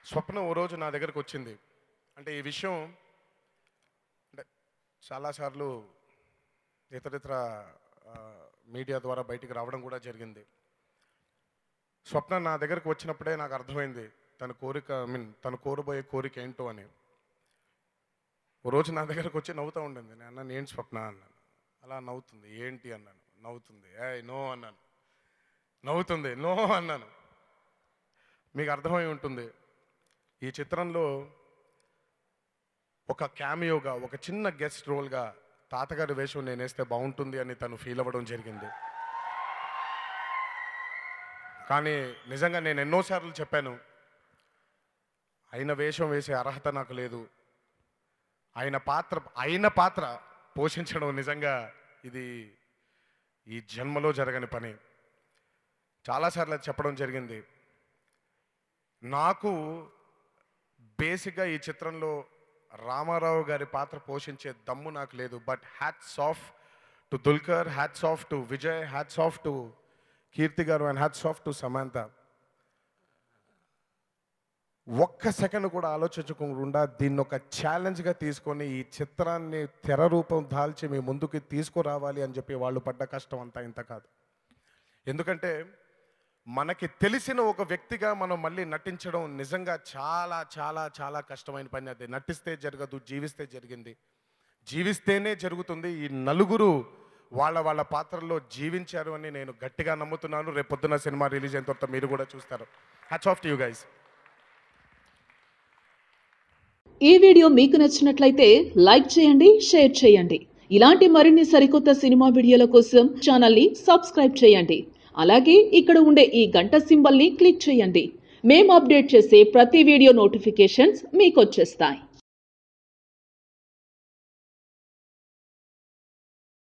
స్వప్నం ఓ రోజు నా దగ్గరకు వచ్చింది అంటే ఈ విషయం అంటే చాలాసార్లు ఇతరితర ఆ, మీడియా ద్వారా బయటికి రావడం కూడా జరిగింది స్వప్న నా దగ్గరకు వచ్చినప్పుడే నాకు అర్థమైంది తన కోరిక ఐ మీన్ తను కోరబోయే కోరిక ఏంటో అని ఓ రోజు నా దగ్గరకు వచ్చి నవ్వుతూ ఉండింది నేను అన్నాను ఏంటి స్వప్న అన్నాను అలా నవ్వుతుంది ఏంటి అన్నాను నవ్వుతుంది ఏ నో అన్నాను నవ్వుతుంది నో అన్నాను మీకు అర్థమై ఉంటుంది ఈ చిత్రంలో ఒక క్యామియోగా ఒక చిన్న గెస్ట్ రోల్గా తాతగారి వేషం నేను వేస్తే బాగుంటుంది అని తను ఫీల్ అవ్వడం జరిగింది కానీ నిజంగా నేను ఎన్నోసార్లు చెప్పాను ఆయన వేషం వేసే అర్హత నాకు లేదు ఆయన పాత్ర ఆయన పాత్ర పోషించడం నిజంగా ఇది ఈ జన్మలో జరగని పని చాలాసార్లు అది చెప్పడం జరిగింది నాకు బేసిక్గా ఈ చిత్రంలో రామారావు గారి పాత్ర పోషించే దమ్ము నాకు లేదు but hats off to Dulquer hats off to Vijay hats off to Keerthy garu and hats off to Samantha ఒక్క సెకండ్ కూడా ఆలోచించకుండా దీన్ని ఒక ఛాలెంజ్గా తీసుకొని ఈ చిత్రాన్ని తెర రూపం దాల్చి మీ ముందుకి తీసుకురావాలి అని చెప్పి వాళ్ళు పడ్డ కష్టం అంతా ఇంత కాదు ఎందుకంటే మనకి తెలిసిన ఒక వ్యక్తిగా మనం మళ్ళీ నటించడం నిజంగా చాలా చాలా చాలా కష్టమైన పని అది నటిస్తే జరగదు జీవిస్తే జరిగింది జీవిస్తేనే జరుగుతుంది ఈ నలుగురు వాళ్ళ వాళ్ళ పాత్రల్లో జీవించారు అని నేను గట్టిగా నమ్ముతున్నాను రేపు పొద్దున్న సినిమా రిలీజ్ అయిన తర్వాత మీరు కూడా చూస్తారు hats off to you guys ఈ వీడియో మీకు నచ్చినట్లయితే లైక్ చేయండి షేర్ చేయండి ఇలాంటి మరిన్ని సరికొత్త సినిమా వీడియోల కోసం ఛానల్ని సబ్స్క్రైబ్ చేయండి అలాగే ఇక్కడ ఉండే ఈ గంట సింబల్ని క్లిక్ చేయండి మేము అప్డేట్ చేసే ప్రతి వీడియో నోటిఫికేషన్స్ మీకు వచ్చేస్తాయి